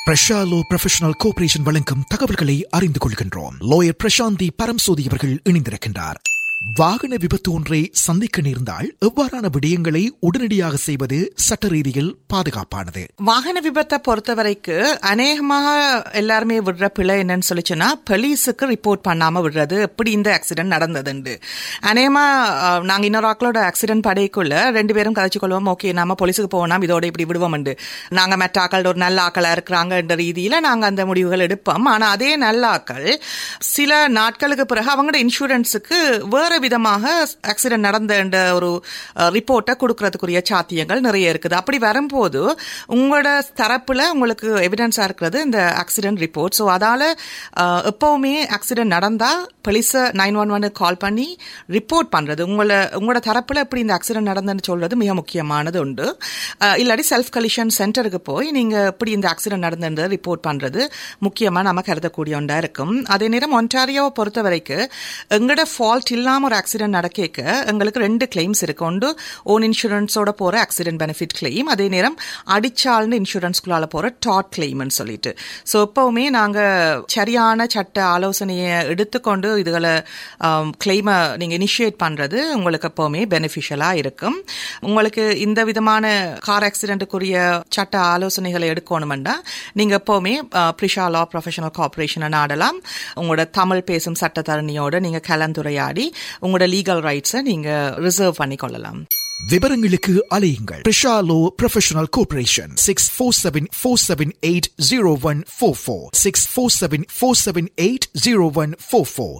பிரஷாலோ professional cooperation வழங்கும் தகவல்களை அறிந்து கொள்கின்றோம் லோயர் பிரசாந்தி பரம்சோதி அவர்கள் இணைந்திருக்கின்றார் வாகன விபத்து ஒன்றை சந்திக்க நேர்ந்தால் எவ்வாறான விடயங்களை உடனடியாக செய்வது சட்ட ரீதியில் பாதுகாப்பானது வாகன விபத்தை பொறுத்த வரைக்கும் அநேகமாக எல்லாருமே விடுற பிழை என்னன்னு சொல்லிச்சுன்னா போலீஸுக்கு ரிப்போர்ட் பண்ணாம விடுறது எப்படி இந்த ஆக்சிடென்ட் நடந்ததுண்டு அநேகமா அஹ், நாங்க இன்னொரு ஆக்களோட ஆக்சிடென்ட் படைக்குள்ள ரெண்டு பேரும் கதைச்சு கொள்வோம் ஓகே நம்ம போலீஸுக்கு போவோம் இதோட இப்படி விடுவோம்ண்டு நாங்க மற்ற ஆக்கள் ஒரு நல்ல ஆக்களா இருக்கிறாங்கன்ற ரீதியில நாங்க அந்த முடிவுகள் எடுப்போம் ஆனா அதே நல்ல ஆக்கள் சில நாட்களுக்கு பிறகு அவங்களோட இன்சூரன்ஸுக்கு வேற விதமாக ஆக்சிடென்ட் நடந்த என்ற ஒரு ரிப்போர்ட்டை கொடுக்கறதுக்குரிய சாத்தியங்கள் நிறைய இருக்குது அப்படி வரும்போது உங்களோட தரப்புல உங்களுக்கு எவிடன்ஸா இருக்கிறது இந்த ஆக்சிடென்ட் ரிப்போர்ட் ஸோ அதால அஹ், எப்பவுமே ஆக்சிடென்ட் நடந்தா போலீஸை நைன் ஒன் ஒன் கால் பண்ணி ரிப்போர்ட் பண்றது உங்களை உங்களோட தரப்புல எப்படி இந்த ஆக்சிடென்ட் நடந்ததுன்னு சொல்றது மிக முக்கியமானது உண்டு அஹ், இல்லாட்டி செல்ஃப் கலிஷன் சென்டருக்கு போய் நீங்க எப்படி இந்த ஆக்சிடென்ட் நடந்தது ரிப்போர்ட் பண்றது முக்கியமா நம்ம கருதக்கூடிய ஒன்றா இருக்கும் அதே நேரம் ஒன்டாரியோவை பொறுத்த வரைக்கும் எங்களோட ஃபால்ட் இல்லாம ஒரு ஆக்சிடென்ட் நடக்க எங்களுக்கு ரெண்டு கிளைம்ஸ் இருக்கு ஒன்று ஓன் இன்சூரன்ஸோட போற ஆக்சிடென்ட் பெனிஃபிட் கிளைம் அதே நேரம் அடிச்சால்னு இன்சூரன்ஸ்குள்ளால போற டாட் கிளைம்னு சொல்லிட்டு ஸோ எப்பவுமே நாங்க சரியான சட்ட ஆலோசனையை எடுத்துக்கொண்டு இதுகளை கிளைமை நீங்க இனிஷியேட் பண்றது உங்களுக்கு எப்பவுமே பெனிஃபிஷியலா இருக்கும் உங்களுக்கு இந்த விதமான கார் ஆக்சிடென்ட்டுக்குரிய சட்ட ஆலோசனைகளை எடுக்கணுமெண்டா நீங்க எப்பவுமே பிரிஷா லா ப்ரொஃபஷனல் கார்பரேஷனை நாடலாம் உங்களோட தமிழ் பேசும் சட்டத்தரணியோட நீங்க கலந்துரையாடி உங்களோட லீகல் ரைட்ஸை நீங்க ரிசர்வ் பண்ணி கொள்ளலாம் விவரங்களுக்கு அலையுங்கள் பிரஷாலோ professional cooperation six four seven four seven eight zero one four four six four seven four seven eight zero one four four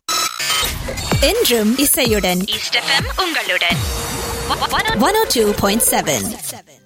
என்றும் இசையுடன் ஈஸ்ட் எஃப்எம் உங்களுடன் one O two point seven